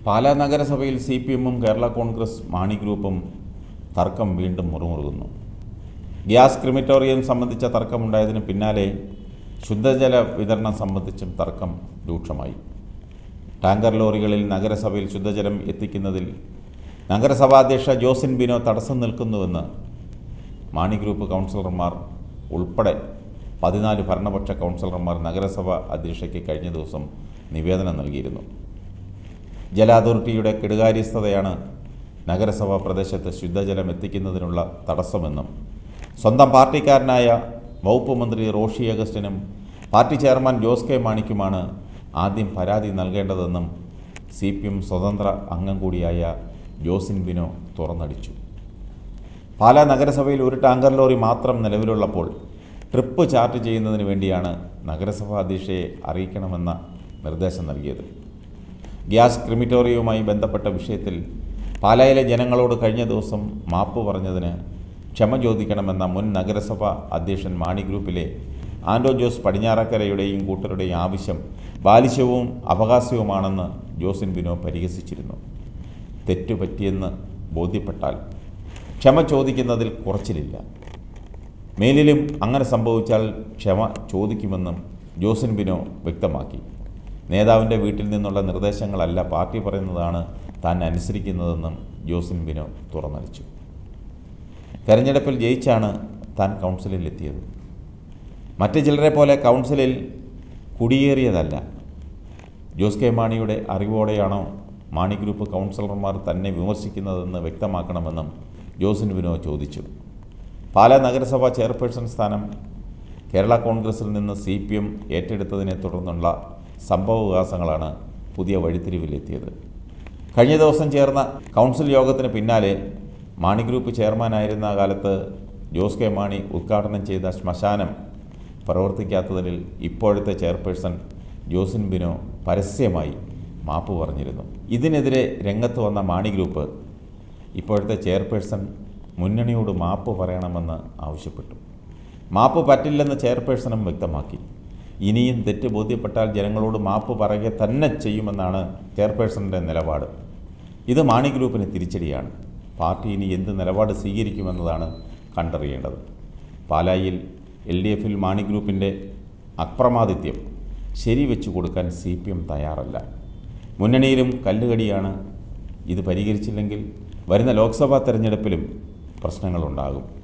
പാലാ നഗരസഭയിൽ C P എമ്മും കേരള കോൺഗ്രസ് മാണി ഗ്രൂപ്പും തർക്കം വീണ്ടും മുറുമുറുകുന്നു ഗ്യാസ് ക്രിമിറ്റോറിയം സംബന്ധിച്ച തർക്കമുണ്ടായതിന് പിന്നാലെ ശുദ്ധജല വിതരണം സംബന്ധിച്ചും തർക്കം രൂക്ഷമായി ടാങ്കർ ലോറികളിൽ നഗരസഭയിൽ ശുദ്ധജലം എത്തിക്കുന്നതിൽ നഗരസഭാധ്യക്ഷ ജോസിൻ ബിനോ തടസ്സം നിൽക്കുന്നുവെന്ന് മാണി ഗ്രൂപ്പ് കൗൺസിലർമാർ ഉൾപ്പെടെ പതിനാല് ഭരണപക്ഷ കൗൺസിലർമാർ നഗരസഭ അധ്യക്ഷയ്ക്ക് കഴിഞ്ഞ ദിവസം നിവേദനം നൽകിയിരുന്നു ജല അതോറിറ്റിയുടെ കെടുകാര്യസ്ഥതയാണ് നഗരസഭാ പ്രദേശത്ത് ശുദ്ധജലം എത്തിക്കുന്നതിനുള്ള തടസ്സമെന്നും സ്വന്തം പാർട്ടിക്കാരനായ വകുപ്പ് മന്ത്രി റോഷി അഗസ്റ്റിനും പാർട്ടി ചെയർമാൻ ജോസ് കെ മാണിക്കുമാണ് ആദ്യം പരാതി നൽകേണ്ടതെന്നും സി പി എം സ്വതന്ത്ര അംഗം കൂടിയായ ജോസിൻ ബിനോ തുറന്നടിച്ചു പാലാ നഗരസഭയിൽ ഒരു ടാങ്കർ ലോറി മാത്രം നിലവിലുള്ളപ്പോൾ ട്രിപ്പ് ചാർട്ട് ചെയ്യുന്നതിന് വേണ്ടിയാണ് നഗരസഭാ അധ്യക്ഷയെ അറിയിക്കണമെന്ന നിർദ്ദേശം നൽകിയത് ഗ്യാസ് ക്രിമിറ്റോറിയവുമായി ബന്ധപ്പെട്ട വിഷയത്തിൽ പാലായിലെ ജനങ്ങളോട് കഴിഞ്ഞ ദിവസം മാപ്പ് പറഞ്ഞതിന് ക്ഷമ ചോദിക്കണമെന്ന മുൻ നഗരസഭ അധ്യക്ഷൻ മാണി ഗ്രൂപ്പിലെ ആൻഡോ ജോസ് പടിഞ്ഞാറക്കരയുടെയും കൂട്ടരുടെയും ആവശ്യം ബാലിശവും അപഹാസ്യവുമാണെന്ന് ജോസിൻ ബിനോ പരിഹസിച്ചിരുന്നു തെറ്റുപറ്റിയെന്ന് ബോധ്യപ്പെട്ടാൽ ക്ഷമ ചോദിക്കുന്നതിൽ കുറച്ചിലില്ല മേലിലും അങ്ങനെ സംഭവിച്ചാൽ ക്ഷമ ചോദിക്കുമെന്നും ജോസിൻ ബിനോ വ്യക്തമാക്കി നേതാവിൻ്റെ വീട്ടിൽ നിന്നുള്ള നിർദ്ദേശങ്ങളല്ല പാർട്ടി പറയുന്നതാണ് താൻ അനുസരിക്കുന്നതെന്നും ജോസിൻ ബിനോ തുറന്നടിച്ചു തെരഞ്ഞെടുപ്പിൽ ജയിച്ചാണ് താൻ കൗൺസിലിൽ എത്തിയത് മറ്റ് ചിലരെ പോലെ കൗൺസിലിൽ കുടിയേറിയതല്ല ജോസ് കെ മാണിയുടെ അറിവോടെയാണോ മാണി ഗ്രൂപ്പ് കൗൺസിലർമാർ തന്നെ വിമർശിക്കുന്നതെന്ന് വ്യക്തമാക്കണമെന്നും ജോസിൻ വിനോ ചോദിച്ചു പാലാ നഗരസഭാ ചെയർപേഴ്സൺ സ്ഥാനം കേരള കോൺഗ്രസിൽ നിന്ന് സി പി എം ഏറ്റെടുത്തതിനെ തുടർന്നുള്ള സംഭവവികാസങ്ങളാണ് പുതിയ വഴിത്തിരിവിലെത്തിയത് കഴിഞ്ഞ ദിവസം ചേർന്ന കൗൺസിൽ യോഗത്തിന് പിന്നാലെ മാണി ഗ്രൂപ്പ് ചെയർമാനായിരുന്ന കാലത്ത് ജോസ് കെ മാണി ഉദ്ഘാടനം ചെയ്ത ശ്മശാനം പ്രവർത്തിക്കാത്തതിൽ ഇപ്പോഴത്തെ ചെയർപേഴ്സൺ ജോസിൻ ബിനോ പരസ്യമായി മാപ്പ് പറഞ്ഞിരുന്നു ഇതിനെതിരെ രംഗത്ത് വന്ന മാണി ഗ്രൂപ്പ് ഇപ്പോഴത്തെ ചെയർപേഴ്സൺ മുന്നണിയോട് മാപ്പ് പറയണമെന്ന് ആവശ്യപ്പെട്ടു മാപ്പ് പറ്റില്ലെന്ന് ചെയർപേഴ്സണും വ്യക്തമാക്കി ഇനിയും തെറ്റ് ബോധ്യപ്പെട്ടാൽ ജനങ്ങളോട് മാപ്പ് പറയുക തന്നെ ചെയ്യുമെന്നാണ് ചെയർപേഴ്സണിൻ്റെ നിലപാട് ഇത് മാണി ഗ്രൂപ്പിന് തിരിച്ചടിയാണ് പാർട്ടി ഇനി എന്ത് നിലപാട് സ്വീകരിക്കുമെന്നതാണ് കണ്ടറിയേണ്ടത് പാലായിൽ എൽ ഡി എഫിൽ മാണി ഗ്രൂപ്പിൻ്റെ അപ്രമാദിത്യം ശരിവെച്ചു കൊടുക്കാൻ സി പി എം തയ്യാറല്ല മുന്നണിയിലും കല്ലുകടിയാണ് ഇത് പരിഹരിച്ചില്ലെങ്കിൽ വരുന്ന ലോക്സഭാ തെരഞ്ഞെടുപ്പിലും പ്രശ്നങ്ങളുണ്ടാകും